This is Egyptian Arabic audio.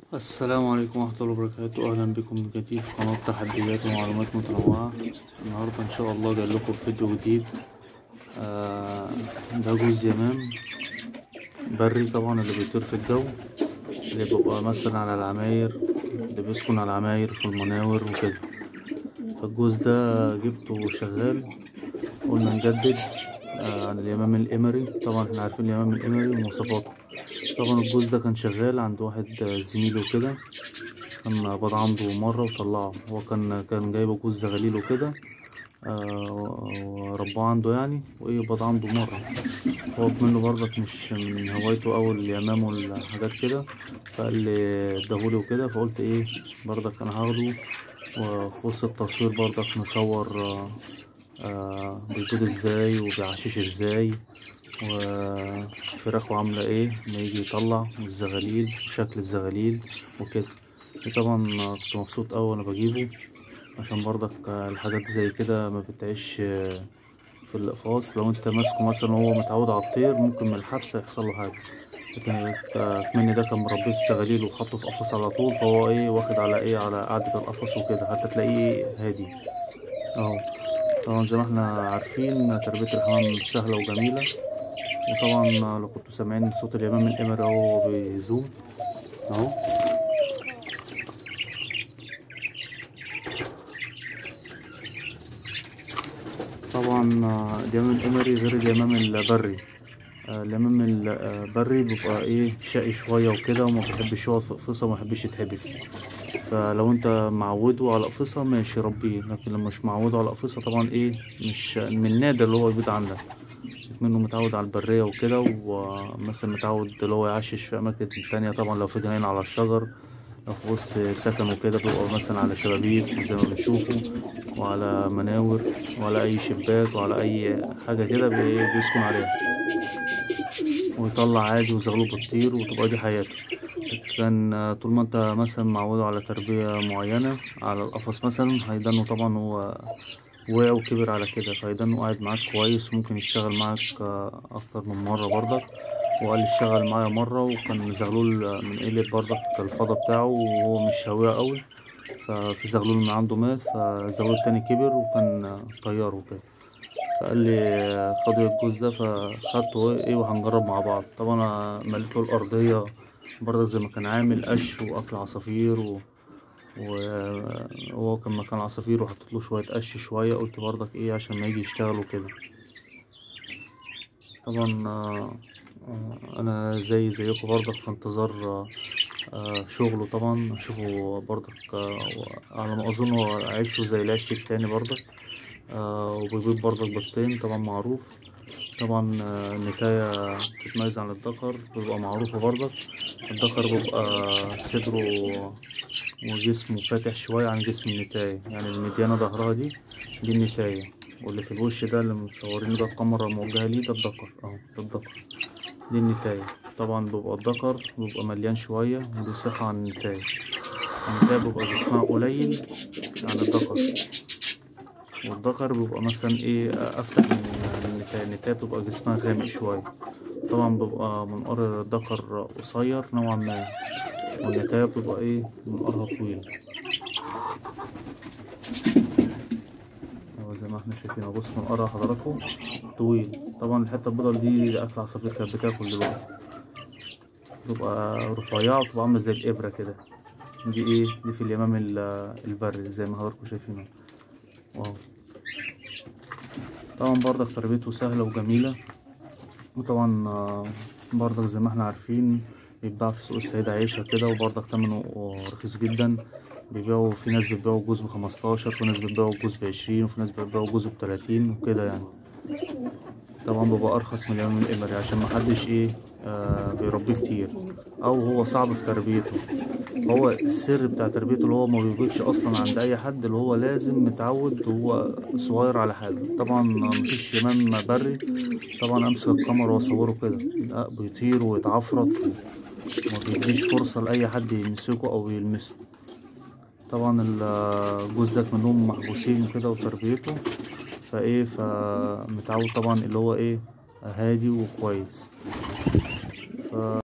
السلام عليكم ورحمة الله وبركاته أهلا بكم من جديد في قناة تحديات ومعلومات متنوعة النهاردة إن شاء الله جاي لكم فيديو جديد آه ده جوز يمام بري طبعا اللي بيطير في الجو اللي بيبقى مثلا على العماير اللي بيسكن على العماير في المناور وكده فالجوز ده جبته شغال قلنا نجدد آه عن اليمام الإمري طبعا احنا عارفين اليمام الإمري ومواصفاته طبعا الجوز ده كان شغال عند واحد زميله كده كان بضع عنده مرة وطلعه هو كان كان جايبه جوز زغاليل وكده آه ورباه عنده يعني وايه بضع عنده مرة هو منه برضك مش من هوايته أوي اليمام والحاجات كده فقال لي اداهولي وكده فقلت ايه برضك انا هاخده وفي وسط التصوير برضك نصور آه آه بيبيض ازاي وبيعشش ازاي وفراخه عاملة ايه لما يجي يطلع والزغاليل وشكل الزغاليل وكده طبعا كنت مبسوط اوي وانا بجيبه عشان برضك الحاجات زي كده ما بتعيش في الاقفاص لو انت ماسكه مثلا وهو متعود على الطير ممكن من الحبسة يحصل له حاجة لكن كمني ده كان مربيه الزغاليل وحطه في قفص على طول فهو ايه واخد على ايه على قعدة القفص وكده حتى تلاقيه هادي اهو طبعا زي ما احنا عارفين تربية الحمام سهلة وجميلة وطبعا لو كنتوا سامعين صوت اليمام الإمري اهو بيزوم اهو طبعا اليمام الإمري غير اليمام البري اليمام البري بيبقى ايه شقي شوية وكده وما بيحبش يقعد في قفصة وما بيحبش يتحبس فلو انت معوده على قفصة ماشي ربيه لكن لو مش معوده على قفصة طبعا ايه مش من النادر اللي هو يبيض عندك منه متعود على البرية وكده ومثلا متعود اللي هو يعشش في أماكن تانية طبعا لو في جناين على الشجر لو في وسط سكن وكده بيبقى مثلا على شبابيك زي ما بنشوفه وعلى مناور وعلى أي شباك وعلى أي حاجة كده بيسكن عليها ويطلع عادي وزغلوه بتطير وتبقى دي حياته كان طول ما انت مثلا معوده على تربية معينة على القفص مثلا هيدنه طبعا هو وقع وكبر على كده فيدنه قاعد معاك كويس وممكن يشتغل معاك أكتر من مرة برضك وقال لي اشتغل معايا مرة وكان زغلول من قلة برضك الفضا بتاعه وهو مش هويه قوي ففي زغلول من عنده مات فالزغلول التاني كبر وكان طيار وكده فقال لي خدوا الجوز ده فخدته ايه وهنجرب مع بعض طبعا انا مليته الارضيه برضه زي ما كان عامل قش واكل عصافير و... وهو كان مكان عصافير وحطيت له شويه قش شويه قلت برضك ايه عشان ما يجي يشتغل وكده طبعا انا زي زيكم برضك في انتظار شغله طبعا اشوفه برضك على ما اظن هو عيشه زي العش التاني برضك وبيبيض برضك بيضتين طبعا معروف طبعا النتاية بتتميز عن الذكر بتبقى معروفة برضك الذكر بيبقى صدره وجسمه فاتح شوية عن جسم النتاية يعني المديانة ظهرها دي دي النتاية واللي في الوش ده اللي مصورين ده الكاميرا موجهة ليه ده الذكر اهو ده الذكر دي النتاية طبعا بيبقى الذكر بيبقى مليان شوية وبيصح عن النتاية النتاية بيبقى جسمها قليل عن الذكر والذكر بيبقى مثلا ايه افتح من النتاية النتاية بتبقى جسمها غامق شوية طبعا بيبقى منقار الذكر قصير نوعا ما والنتاية بتبقى ايه منقارها طويل زي ما احنا شايفين ابص منقارها حضراتكم طويل طبعا الحتة البيضة دي اكل عصافير كانت بتاكل دلوقتي بتبقى رفيعة وتبقى عاملة زي الإبرة كده دي ايه دي في اليمام البري زي ما حضراتكم شايفينه واو طبعا برضك تربيته سهلة وجميلة وطبعا برضك زي ما احنا عارفين بيتباع في سوق السيدة عيشة كده وبرضك تمنه رخيص جدا بيبيعوا في ناس بتبيعوا جوز بخمستاشر في ناس بتبيعوا جوز بعشرين وفي ناس بتبيعوا جوز بتلاتين وكده يعني طبعا بيبقى أرخص من اليوم الإمري عشان محدش ايه آه بيربيه كتير أو هو صعب في تربيته هو السر بتاع تربيته اللي هو ما بيبيضش اصلا عند اي حد اللي هو لازم متعود وهو صغير على حاجه طبعا مفيش يمام بري طبعا امسك الكاميرا واصوره كده لا بيطير ويتعفرط وما بيديش فرصه لاي حد يمسكه او يلمسه طبعا الجوز ده منهم محبوسين كده وتربيته فايه فمتعود طبعا اللي هو ايه هادي وكويس ف